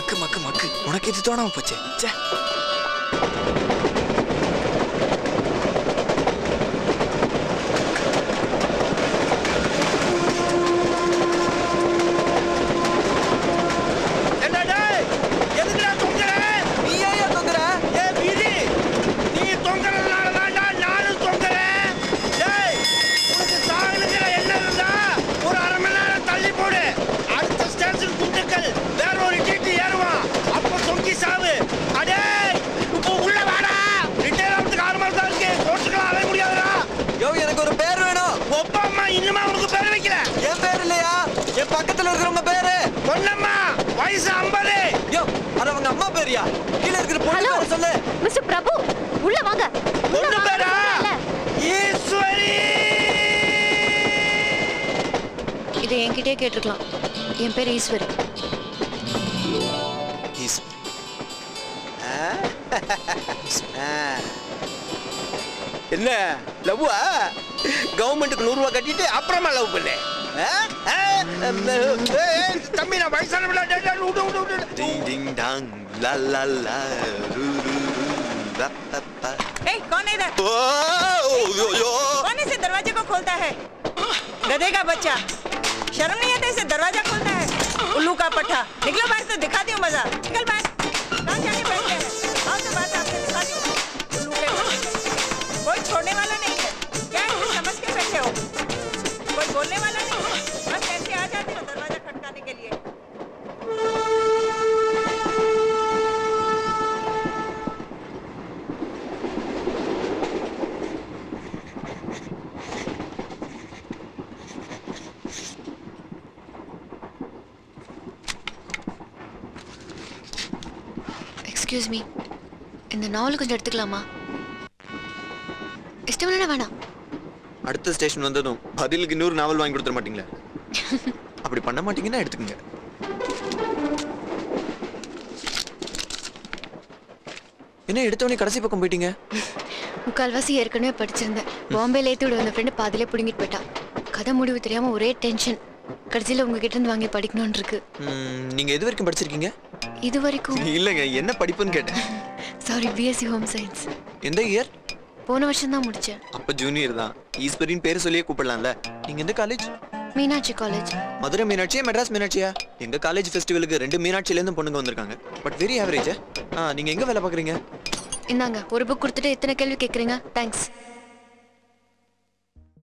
மக்கு மக்கு மக்கு உனக்கு இது தோணாம போச்சே ச்சே என்ன டேய் எதுக்குடா தொங்குற நீ ஏன் தொங்குற ஏ விதி நீ தொங்குறதுனால தான்டா நானும் தொங்குறேன் டேய் உனக்கு சாகனுங்கிற என்ன இருந்தா ஒரு அரை மணி நேரம் தள்ளி போடு அடுத்த ஸ்டேஷன் குண்டுக்கல் வேற ஒரு டீட்டு ஏறுவான் அப்ப தொங்கி சாவு அடே இப்போ உள்ள வாடா ரிட்டையர் ஆகிறதுக்கு ஆறு மாசம் தான் இருக்கு கோர்ட்டுக்கெல்லாம் அலைய முடியாதுடா யோ எனக்கு ஒரு பேர் வேணும் ஒப்பா அம்மா இன்னுமா உனக்கு பேர் வைக்கல என் பேர் இல்லையா என் பக்கத்துல இருக்கிறவங்க பேரு பொன்னம்மா வயசு ஐம்பது யோ அது அவங்க அம்மா பேரியா கீழ இருக்கிற பொண்ணு ஹலோ பேரை சொல்லு மிஸ்டர் பிரபு உள்ள வாங்க உள்ள பொண்ணு வாங்க பேரா சொல்றேன்ல. ஈஸ்வரி இதை என்கிட்டயே கேட்டிருக்கலாம் என் பேர் ஈஸ்வரி ஈஸ்வரி என்ன லவ்வா கவர்மெண்ட்டுக்கு நூறு ரூபாய் கட்டிட்டு அப்புறமா லவ் பண்ணு ஆ? ஆ? ஏய், ஏய், தம்பி நான் வயசான விட விடு விடு விடு டிங் டிங் டாங் லா லா லா ரூ ரூ ரூ ரா பா பா ए, कौन है इधर ஓ யோ யோ कौन इसे दरवाजे को खोलता है गधे का बच्चा शर्म नहीं आता इसे दरवाजा खोलता है उल्लू का पट्टा निकलो बाहर से दिखाती हूँ मजा निकल बाहर कहाँ जाके बैठे हैं आओ तो बात आपसे दिखाती हूँ उल्लू के बच्चे। कोई छोड़ने वाला नहीं है क्या इसे समझ के बैठे हो कोई बोलने वाला नहीं है बस ऐसे आ जाते हो दरवाजा खटकाने के लिए எக்ஸ்கியூஸ் மீ இந்த நாவல் கொஞ்சம் எடுத்துக்கலாமா இஷ்டமில்லைனா வேணாம் அடுத்த ஸ்டேஷன் வந்ததும் பதிலுக்கு இன்னொரு நாவல் வாங்கி கொடுத்துட மாட்டீங்களா அப்படி பண்ண மாட்டீங்கன்னா எடுத்துக்கங்க என்ன எடுத்தவொடனே கடைசி பக்கம் போயிட்டீங்க முக்கால்வாசி ஏற்கனவே படிச்சிருந்தேன் பாம்பேல ஏற்றி விட வந்த ஃப்ரெண்டு பாதியிலே பிடுங்கிட்டு போயிட்டா கதை முடிவு தெரியாம ஒரே டென்ஷன் கடைசியில் உங்ககிட்ட இருந்து வாங்கி படிக்கணும்னு இருக்கு ம், நீங்க எது வரைக்கும் படிச்சிருக்கீங்க இது வரைக்கும் இல்லைங்க என்ன படிப்புன்னு கேட்டேன் சாரி பிஎஸ்சி ஹோம் சயின்ஸ் எந்த இயர் போன வருஷம் தான் முடிச்சேன் அப்ப ஜூனியர் தான் ஈஸ்வரின் பேர் சொல்லியே கூப்பிடலாம்ல நீங்க எந்த காலேஜ் மீனாட்சி காலேஜ் மதுரை மீனாட்சியா மெட்ராஸ் மீனாட்சியா எங்க காலேஜ் ஃபெஸ்டிவலுக்கு ரெண்டு மீனாட்சில இருந்து பொண்ணுங்க வந்திருக்காங்க பட் வெரி ஆவரேஜ் நீங்க எங்க வேலை பாக்குறீங்க இந்தாங்க ஒரு புக் கொடுத்துட்டு எத்தனை கேள்வி கேட்குறீங்க தேங்க்ஸ்